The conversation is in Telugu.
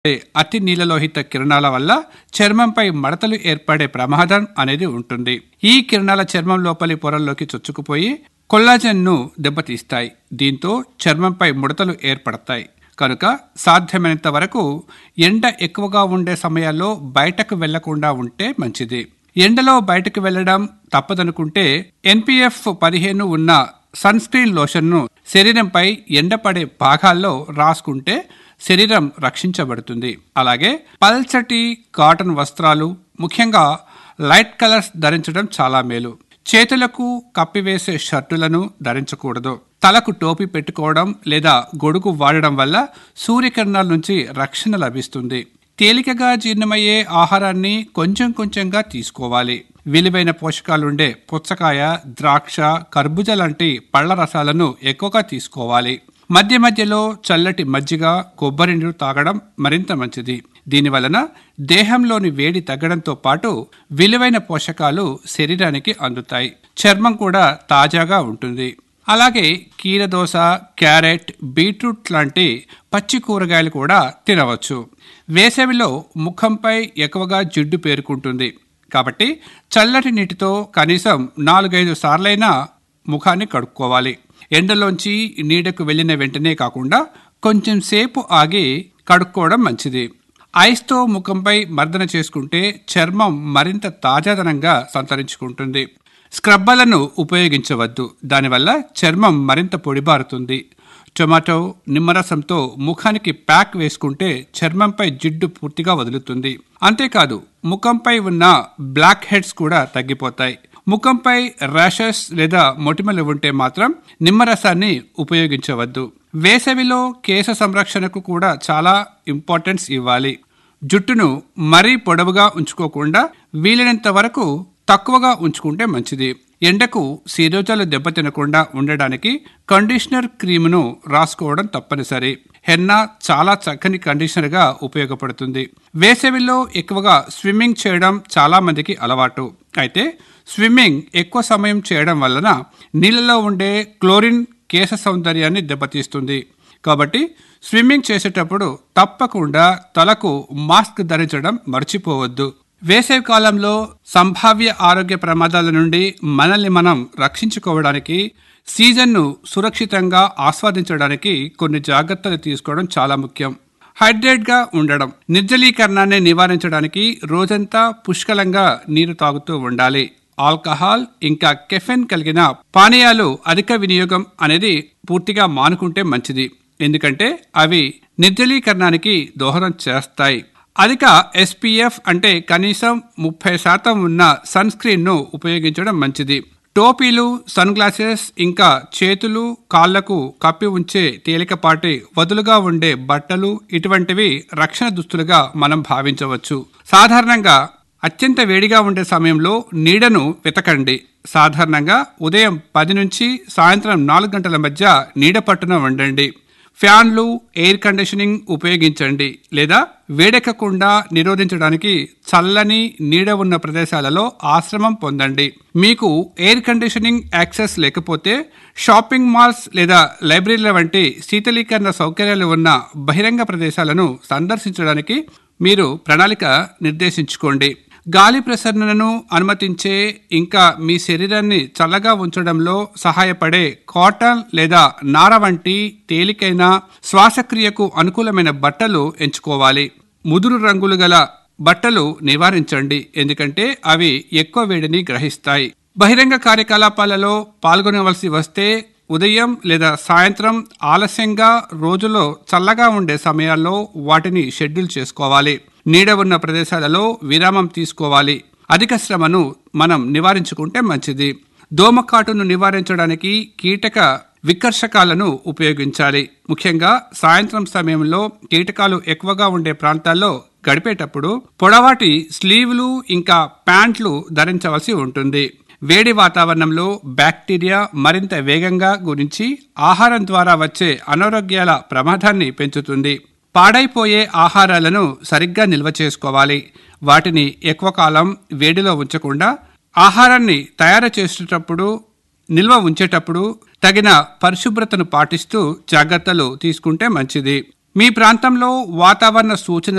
అతి నీలలోహిత కిరణాల వల్ల చర్మంపై మడతలు ఏర్పడే ప్రమాదం అనేది ఉంటుంది ఈ కిరణాల చర్మం లోపలి పొరల్లోకి చొచ్చుకుపోయి కొల్లాజెన్ను దెబ్బతీస్తాయి దీంతో చర్మంపై ముడతలు ఏర్పడతాయి కనుక సాధ్యమైనంత వరకు ఎండ ఎక్కువగా ఉండే సమయాల్లో బయటకు వెళ్లకుండా ఉంటే మంచిది ఎండలో బయటకు వెళ్లడం తప్పదనుకుంటే ఎన్పిఎఫ్ పదిహేను ఉన్న సన్ స్క్రీన్ లోషన్ను శరీరంపై ఎండపడే భాగాల్లో రాసుకుంటే శరీరం రక్షించబడుతుంది అలాగే పల్చటి కాటన్ వస్త్రాలు ముఖ్యంగా లైట్ కలర్స్ ధరించడం చాలా మేలు చేతులకు కప్పివేసే షర్టులను ధరించకూడదు తలకు టోపీ పెట్టుకోవడం లేదా గొడుగు వాడడం వల్ల సూర్యకిరణాల నుంచి రక్షణ లభిస్తుంది తేలికగా జీర్ణమయ్యే ఆహారాన్ని కొంచెం కొంచెంగా తీసుకోవాలి విలువైన పోషకాలుండే పుచ్చకాయ ద్రాక్ష కర్బూజ లాంటి పళ్ల రసాలను ఎక్కువగా తీసుకోవాలి మధ్య మధ్యలో చల్లటి మజ్జిగ కొబ్బరి నీరు తాగడం మరింత మంచిది దీనివలన దేహంలోని వేడి తగ్గడంతో పాటు విలువైన పోషకాలు శరీరానికి అందుతాయి చర్మం కూడా తాజాగా ఉంటుంది అలాగే కీరదోస క్యారెట్ బీట్రూట్ లాంటి పచ్చి కూరగాయలు కూడా తినవచ్చు వేసవిలో ముఖంపై ఎక్కువగా జిడ్డు పేరుకుంటుంది కాబట్టి చల్లటి నీటితో కనీసం నాలుగైదు సార్లైనా ముఖాన్ని కడుక్కోవాలి ఎండలోంచి నీడకు వెళ్ళిన వెంటనే కాకుండా కొంచెం సేపు ఆగి కడుక్కోవడం మంచిది ఐస్తో ముఖంపై మర్దన చేసుకుంటే చర్మం మరింత తాజాదనంగా సంతరించుకుంటుంది స్క్రబ్బలను ఉపయోగించవద్దు దానివల్ల చర్మం మరింత పొడిబారుతుంది టొమాటో నిమ్మరసంతో ముఖానికి ప్యాక్ వేసుకుంటే చర్మంపై జిడ్డు పూర్తిగా వదులుతుంది అంతేకాదు ముఖంపై ఉన్న బ్లాక్ హెడ్స్ కూడా తగ్గిపోతాయి ముఖంపై ర్యాషెస్ లేదా మొటిమలు ఉంటే మాత్రం నిమ్మరసాన్ని ఉపయోగించవద్దు వేసవిలో కేశ సంరక్షణకు కూడా చాలా ఇంపార్టెన్స్ ఇవ్వాలి జుట్టును మరీ పొడవుగా ఉంచుకోకుండా వీలైనంత వరకు తక్కువగా ఉంచుకుంటే మంచిది ఎండకు శీరోజాలు దెబ్బతినకుండా ఉండడానికి కండిషనర్ క్రీమును రాసుకోవడం తప్పనిసరి హెన్నా చాలా చక్కని కండిషనర్గా ఉపయోగపడుతుంది వేసవిలో ఎక్కువగా స్విమ్మింగ్ చేయడం చాలా మందికి అలవాటు అయితే స్విమ్మింగ్ ఎక్కువ సమయం చేయడం వలన నీళ్ళలో ఉండే క్లోరిన్ కేశ సౌందర్యాన్ని దెబ్బతీస్తుంది కాబట్టి స్విమ్మింగ్ చేసేటప్పుడు తప్పకుండా తలకు మాస్క్ ధరించడం మర్చిపోవద్దు వేసవి కాలంలో సంభావ్య ఆరోగ్య ప్రమాదాల నుండి మనల్ని మనం రక్షించుకోవడానికి సీజన్ను సురక్షితంగా ఆస్వాదించడానికి కొన్ని జాగ్రత్తలు తీసుకోవడం చాలా ముఖ్యం హైడ్రేట్గా ఉండడం నిర్జలీకరణాన్ని నివారించడానికి రోజంతా పుష్కలంగా నీరు తాగుతూ ఉండాలి ఆల్కహాల్ ఇంకా కెఫెన్ కలిగిన పానీయాలు అధిక వినియోగం అనేది పూర్తిగా మానుకుంటే మంచిది ఎందుకంటే అవి నిర్జలీకరణానికి దోహదం చేస్తాయి అధిక ఎస్పీఎఫ్ అంటే కనీసం ముప్పై శాతం ఉన్న సన్ స్క్రీన్ ను ఉపయోగించడం మంచిది టోపీలు సన్ గ్లాసెస్ ఇంకా చేతులు కాళ్లకు కప్పి ఉంచే తేలికపాటి వదులుగా ఉండే బట్టలు ఇటువంటివి రక్షణ దుస్తులుగా మనం భావించవచ్చు సాధారణంగా అత్యంత వేడిగా ఉండే సమయంలో నీడను వెతకండి సాధారణంగా ఉదయం పది నుంచి సాయంత్రం నాలుగు గంటల మధ్య నీడ పట్టున ఉండండి ఫ్యాన్లు ఎయిర్ కండిషనింగ్ ఉపయోగించండి లేదా వేడెక్కకుండా నిరోధించడానికి చల్లని నీడ ఉన్న ప్రదేశాలలో ఆశ్రమం పొందండి మీకు ఎయిర్ కండిషనింగ్ యాక్సెస్ లేకపోతే షాపింగ్ మాల్స్ లేదా లైబ్రరీల వంటి శీతలీకరణ సౌకర్యాలు ఉన్న బహిరంగ ప్రదేశాలను సందర్శించడానికి మీరు ప్రణాళిక నిర్దేశించుకోండి గాలి ప్రసరణను అనుమతించే ఇంకా మీ శరీరాన్ని చల్లగా ఉంచడంలో సహాయపడే కాటన్ లేదా నార వంటి తేలికైన శ్వాసక్రియకు అనుకూలమైన బట్టలు ఎంచుకోవాలి ముదురు రంగులు గల బట్టలు నివారించండి ఎందుకంటే అవి ఎక్కువ వేడిని గ్రహిస్తాయి బహిరంగ కార్యకలాపాలలో పాల్గొనవలసి వస్తే ఉదయం లేదా సాయంత్రం ఆలస్యంగా రోజులో చల్లగా ఉండే సమయాల్లో వాటిని షెడ్యూల్ చేసుకోవాలి నీడ ఉన్న ప్రదేశాలలో విరామం తీసుకోవాలి అధిక శ్రమను మనం నివారించుకుంటే మంచిది దోమకాటును నివారించడానికి కీటక వికర్షకాలను ఉపయోగించాలి ముఖ్యంగా సాయంత్రం సమయంలో కీటకాలు ఎక్కువగా ఉండే ప్రాంతాల్లో గడిపేటప్పుడు పొడవాటి స్లీవ్లు ఇంకా ప్యాంట్లు ధరించవలసి ఉంటుంది వేడి వాతావరణంలో బ్యాక్టీరియా మరింత వేగంగా గురించి ఆహారం ద్వారా వచ్చే అనారోగ్యాల ప్రమాదాన్ని పెంచుతుంది పాడైపోయే ఆహారాలను సరిగ్గా నిల్వ చేసుకోవాలి వాటిని ఎక్కువ కాలం వేడిలో ఉంచకుండా ఆహారాన్ని తయారు చేసేటప్పుడు నిల్వ ఉంచేటప్పుడు తగిన పరిశుభ్రతను పాటిస్తూ జాగ్రత్తలు తీసుకుంటే మంచిది మీ ప్రాంతంలో వాతావరణ సూచన